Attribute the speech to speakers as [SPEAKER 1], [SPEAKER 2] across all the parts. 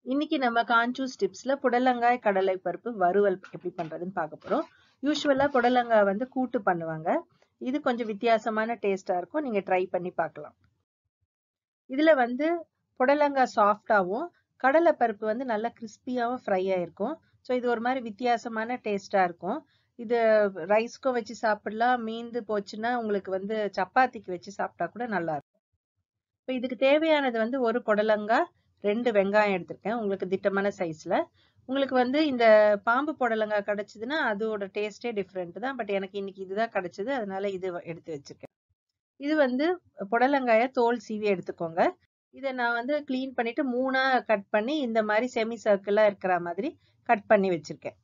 [SPEAKER 1] இன்னைக்கு நம்ம காஞ்சூஸ் டிப்ஸ்ல புடலங்காய் கடலை பருப்பு வறுவல் எப்படி பண்றதுன்னு பார்க்க போறோம் யூஸ்வலா புடலங்காய் வந்து கூட்டு பண்ணுவாங்க இது கொஞ்சம் வித்தியாசமான டேஸ்டா இருக்கும் நீங்க ட்ரை பண்ணி பார்க்கலாம் இதுல வந்து புடலங்காய் சாஃப்டாவும் கடலை பருப்பு வந்து நல்லா கிறிஸ்பியாவும் ஃப்ரை ஆயிருக்கும் ஸோ இது ஒரு மாதிரி வித்தியாசமான டேஸ்டா இருக்கும் இது ரைஸ்க்கும் வச்சு சாப்பிடலாம் மீந்து போச்சுன்னா உங்களுக்கு வந்து சப்பாத்திக்கு வச்சு சாப்பிட்டா கூட நல்லா இருக்கும் இப்போ இதுக்கு தேவையானது வந்து ஒரு புடலங்காய் ரெண்டு வெங்காயம் எடுத்திருக்கேன் உங்களுக்கு திட்டமான சைஸ்ல உங்களுக்கு வந்து இந்த பாம்பு புடலங்காய் கிடைச்சதுன்னா அதோட டேஸ்டே டிஃப்ரெண்ட் தான் பட் எனக்கு இன்னைக்கு இதுதான் கிடைச்சது அதனால இது எடுத்து வச்சிருக்கேன் இது வந்து புடலங்காய தோல் சீவி எடுத்துக்கோங்க இதை நான் வந்து கிளீன் பண்ணிட்டு மூணா கட் பண்ணி இந்த மாதிரி செமி சர்க்கிளா இருக்கிற மாதிரி கட் பண்ணி வச்சிருக்கேன்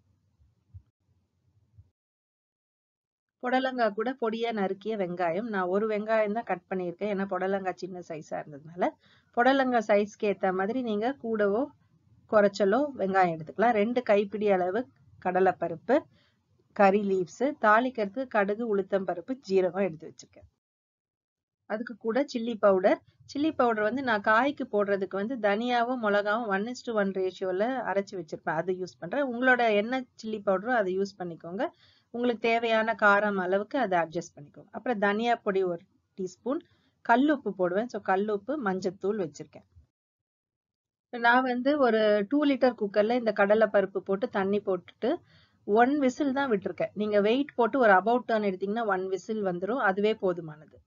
[SPEAKER 1] புடலங்காய் கூட பொடியா நறுக்கிய வெங்காயம் நான் ஒரு வெங்காயம் தான் கட் பண்ணியிருக்கேன் ஏன்னா புடலங்காய் சின்ன சைஸா இருந்ததுனால புடலங்காய் சைஸ்க்கு ஏத்த மாதிரி நீங்க கூடவோ குறைச்சலோ வெங்காயம் எடுத்துக்கலாம் ரெண்டு கைப்பிடி அளவு கடலைப்பருப்பு கறி லீவ்ஸ் தாளிக்கிறதுக்கு கடுகு உளுத்தம் பருப்பு ஜீரகம் எடுத்து வச்சிருக்கேன் அதுக்கு கூட சில்லி பவுடர் சில்லி பவுடர் வந்து நான் காய்க்கு போடுறதுக்கு வந்து தனியாவும் மிளகாவும் ஒன் இஸ் டு ஒன் ரேஷியோல அரைச்சி வச்சிருப்பேன் அது யூஸ் பண்றேன் உங்களோட என்ன சில்லி பவுடரோ அதை யூஸ் பண்ணிக்கோங்க உங்களுக்கு தேவையான காரம் அளவுக்கு அதை அட்ஜஸ்ட் பண்ணிக்கோங்க அப்புறம் தனியா பொடி ஒரு டீஸ்பூன் கல்லுப்பு போடுவேன் ஸோ கல்லுப்பு மஞ்சத்தூள் வச்சிருக்கேன் நான் வந்து ஒரு டூ லிட்டர் குக்கர்ல இந்த கடலை பருப்பு போட்டு தண்ணி போட்டுட்டு ஒன் விசில் தான் விட்டுருக்கேன் நீங்க வெயிட் போட்டு ஒரு அபவுட் டர்ன் எடுத்தீங்கன்னா ஒன் விசில் வந்துடும் அதுவே போதுமானது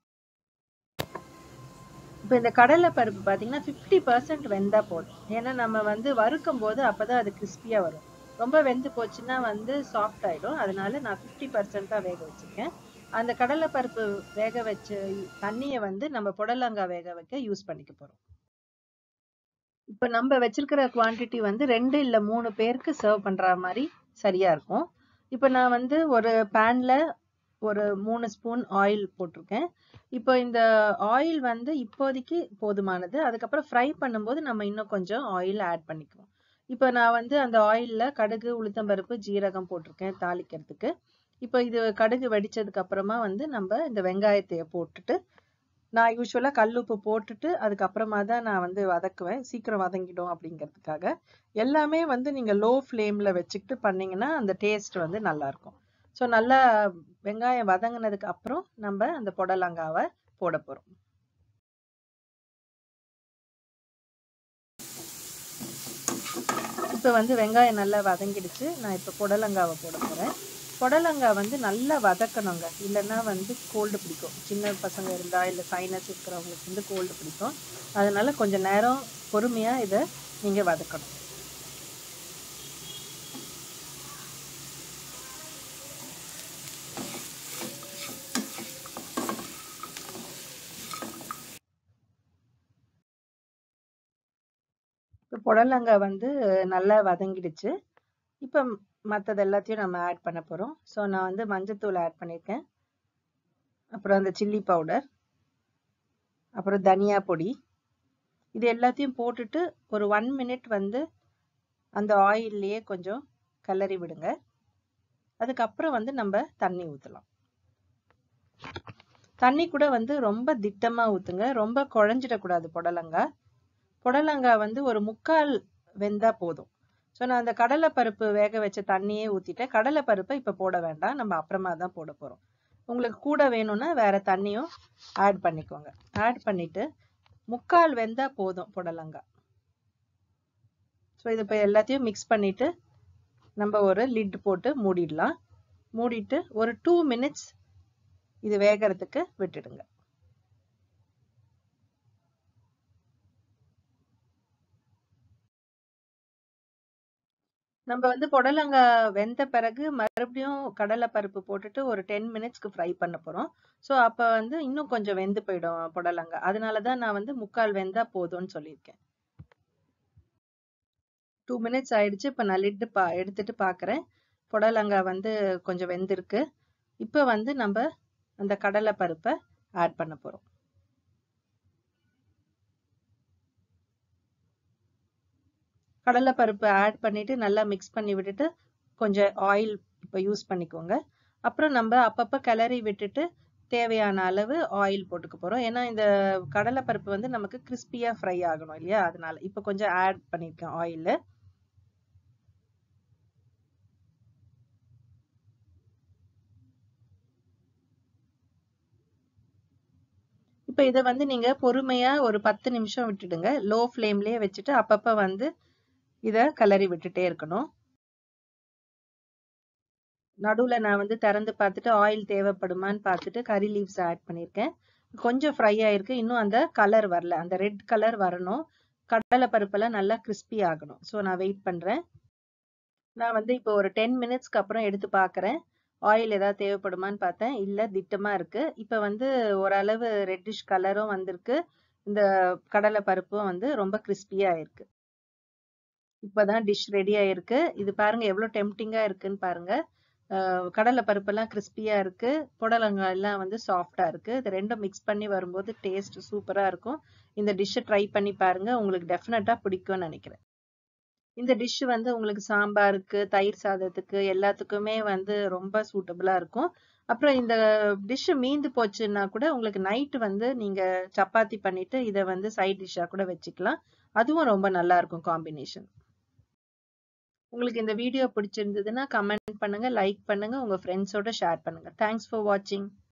[SPEAKER 1] இப்போ இந்த கடலை பருப்பு பார்த்தீங்கன்னா ஃபிஃப்டி பர்சன்ட் வெந்தா போதும் ஏன்னா நம்ம வந்து வறுக்கும் போது அப்பதான் அது கிறிஸ்பியா வரும் ரொம்ப வெந்து போச்சுன்னா வந்து சாஃப்ட் ஆயிடும் அதனால நான் ஃபிஃப்டி பர்சன்ட் தான் வேக வச்சிருக்கேன் அந்த கடலை பருப்பு வேக வச்ச தண்ணியை வந்து நம்ம புடலங்காய் வேக வைக்க யூஸ் பண்ணிக்க போறோம் இப்ப நம்ம வச்சிருக்கிற குவான்டிட்டி வந்து ரெண்டு இல்ல மூணு பேருக்கு சர்வ் பண்ற மாதிரி சரியா இருக்கும் இப்ப நான் வந்து ஒரு பேன்ல ஒரு மூணு ஸ்பூன் ஆயில் போட்டிருக்கேன் இப்போ இந்த ஆயில் வந்து இப்போதைக்கு போதுமானது அதுக்கப்புறம் ஃப்ரை பண்ணும்போது நம்ம இன்னும் கொஞ்சம் ஆயில் ஆட் பண்ணிக்குவோம் இப்போ நான் வந்து அந்த ஆயில்ல கடுகு உளுத்தம்பருப்பு ஜீரகம் போட்டிருக்கேன் தாளிக்கிறதுக்கு இப்போ இது கடுகு வெடிச்சதுக்கு அப்புறமா வந்து நம்ம இந்த வெங்காயத்தைய போட்டுட்டு நான் யூஸ்வலா கல்லுப்பு போட்டுட்டு அதுக்கப்புறமா தான் நான் வந்து வதக்குவேன் சீக்கிரம் வதங்கிடும் அப்படிங்கிறதுக்காக எல்லாமே வந்து நீங்க லோ ஃப்ளேம்ல வச்சுக்கிட்டு பண்ணீங்கன்னா அந்த டேஸ்ட் வந்து நல்லா இருக்கும் ஸோ நல்லா வெங்காயம் வதங்கினதுக்கு அப்புறம் நம்ம அந்த புடலங்காவை போட போறோம் இப்போ வந்து வெங்காயம் நல்லா வதங்கிடுச்சு நான் இப்போ புடலங்காவை போட போறேன் புடலங்காய் வந்து நல்லா வதக்கணுங்க இல்லைன்னா வந்து கோல்டு பிடிக்கும் சின்ன பசங்க இருந்தா இல்லை சைனஸ் இருக்கிறவங்களுக்கு வந்து கோல்டு பிடிக்கும் அதனால கொஞ்சம் நேரம் பொறுமையா இதை நீங்க வதக்கணும் இப்போ புடலங்காய் வந்து நல்லா வதங்கிடுச்சு இப்போ மற்றது எல்லாத்தையும் நம்ம ஆட் பண்ண போகிறோம் ஸோ நான் வந்து மஞ்சத்தூள் ஆட் பண்ணியிருக்கேன் அப்புறம் அந்த சில்லி பவுடர் அப்புறம் தனியா பொடி இது எல்லாத்தையும் போட்டுட்டு ஒரு ஒன் மினிட் வந்து அந்த ஆயில்லையே கொஞ்சம் கலரி விடுங்க அதுக்கப்புறம் வந்து நம்ம தண்ணி ஊற்றலாம் தண்ணி கூட வந்து ரொம்ப திட்டமாக ஊற்றுங்க ரொம்ப குழஞ்சிடக்கூடாது புடலங்காய் புடலங்காய் வந்து ஒரு முக்கால் வெந்தா போதும் ஸோ நான் அந்த கடலை பருப்பு வேக வச்ச தண்ணியே ஊற்றிட்டேன் கடலை பருப்பை இப்போ போட வேண்டாம் நம்ம அப்புறமா தான் போட போகிறோம் உங்களுக்கு கூட வேணும்னா வேற தண்ணியும் ஆட் பண்ணிக்கோங்க ஆட் பண்ணிட்டு முக்கால் வெந்தா போதும் புடலங்காய் ஸோ இது இப்போ எல்லாத்தையும் மிக்ஸ் பண்ணிட்டு நம்ம ஒரு லிட் போட்டு மூடிடலாம் மூடிட்டு ஒரு டூ மினிட்ஸ் இது வேகிறதுக்கு விட்டுடுங்க நம்ம வந்து புடலங்காய் வெந்த பிறகு மறுபடியும் கடலை பருப்பு போட்டுட்டு ஒரு டென் மினிட்ஸ்க்கு ஃப்ரை பண்ண போறோம் ஸோ அப்போ வந்து இன்னும் கொஞ்சம் வெந்து போயிடும் புடலங்காய் அதனால தான் நான் வந்து முக்கால் வெந்தா போதும்னு சொல்லியிருக்கேன் டூ மினிட்ஸ் ஆயிடுச்சு இப்போ நான் லிட்டு பா எடுத்துட்டு பார்க்குறேன் புடலங்காய் வந்து கொஞ்சம் வெந்திருக்கு இப்போ வந்து நம்ம அந்த கடலை பருப்பை ஆட் பண்ண போறோம் கடலைப்பருப்பு ஆட் பண்ணிட்டு நல்லா மிக்ஸ் பண்ணி விட்டுட்டு கொஞ்சம் ஆயில் இப்போ யூஸ் பண்ணிக்கோங்க அப்புறம் நம்ம அப்பப்போ கிளறி விட்டுட்டு தேவையான அளவு ஆயில் போட்டுக்க போறோம் ஏன்னா இந்த கடலைப்பருப்பு வந்து நமக்கு கிறிஸ்பியா ஃப்ரை ஆகணும் இல்லையா அதனால இப்போ கொஞ்சம் ஆட் பண்ணியிருக்கேன் ஆயில் இப்போ இதை வந்து நீங்க பொறுமையா ஒரு பத்து நிமிஷம் விட்டுடுங்க லோ ஃப்ளேம்லயே வச்சுட்டு அப்பப்ப வந்து இத கிளறி விட்டுட்டே இருக்கணும் நடுவுல நான் வந்து திறந்து பார்த்துட்டு ஆயில் தேவைப்படுமான்னு பார்த்துட்டு கறி லீவ்ஸ் ஆட் பண்ணியிருக்கேன் கொஞ்சம் ஃப்ரை ஆயிருக்கு இன்னும் அந்த கலர் வரல அந்த ரெட் கலர் வரணும் கடலை பருப்பெல்லாம் நல்லா கிறிஸ்பி ஆகணும் ஸோ நான் வெயிட் பண்றேன் நான் வந்து இப்போ ஒரு டென் மினிட்ஸ்க்கு அப்புறம் எடுத்து பார்க்குறேன் ஆயில் ஏதாவது தேவைப்படுமான்னு பார்த்தேன் இல்லை திட்டமா இருக்கு இப்போ வந்து ஓரளவு ரெட்டிஷ் கலரும் வந்திருக்கு இந்த கடலை பருப்பும் வந்து ரொம்ப கிறிஸ்பியா இருக்கு இப்போதான் டிஷ் ரெடி ஆயிருக்கு இது பாருங்க எவ்வளோ டெம்டிங்கா இருக்குன்னு பாருங்க கடலை பருப்பெல்லாம் கிறிஸ்பியா இருக்கு புடலங்காய் எல்லாம் வந்து சாஃப்டா இருக்கு இது ரெண்டும் மிக்ஸ் பண்ணி வரும்போது டேஸ்ட் சூப்பரா இருக்கும் இந்த டிஷ்ஷை ட்ரை பண்ணி பாருங்க உங்களுக்கு டெஃபினட்டா பிடிக்கும்னு நினைக்கிறேன் இந்த டிஷ் வந்து உங்களுக்கு சாம்பாருக்கு தயிர் சாதத்துக்கு எல்லாத்துக்குமே வந்து ரொம்ப சூட்டபிளா இருக்கும் அப்புறம் இந்த டிஷ் மீந்து போச்சுன்னா கூட உங்களுக்கு நைட் வந்து நீங்க சப்பாத்தி பண்ணிட்டு இதை வந்து சைட் டிஷ்ஷா கூட வச்சுக்கலாம் அதுவும் ரொம்ப நல்லா இருக்கும் காம்பினேஷன் உங்களுக்கு இந்த வீடியோ பிடிச்சிருந்ததுன்னா கமெண்ட் பண்ணுங்க லைக் பண்ணுங்க உங்க ஃப்ரெண்ட்ஸோட ஷேர் பண்ணுங்க தேங்க்ஸ் ஃபார் வாட்சிங்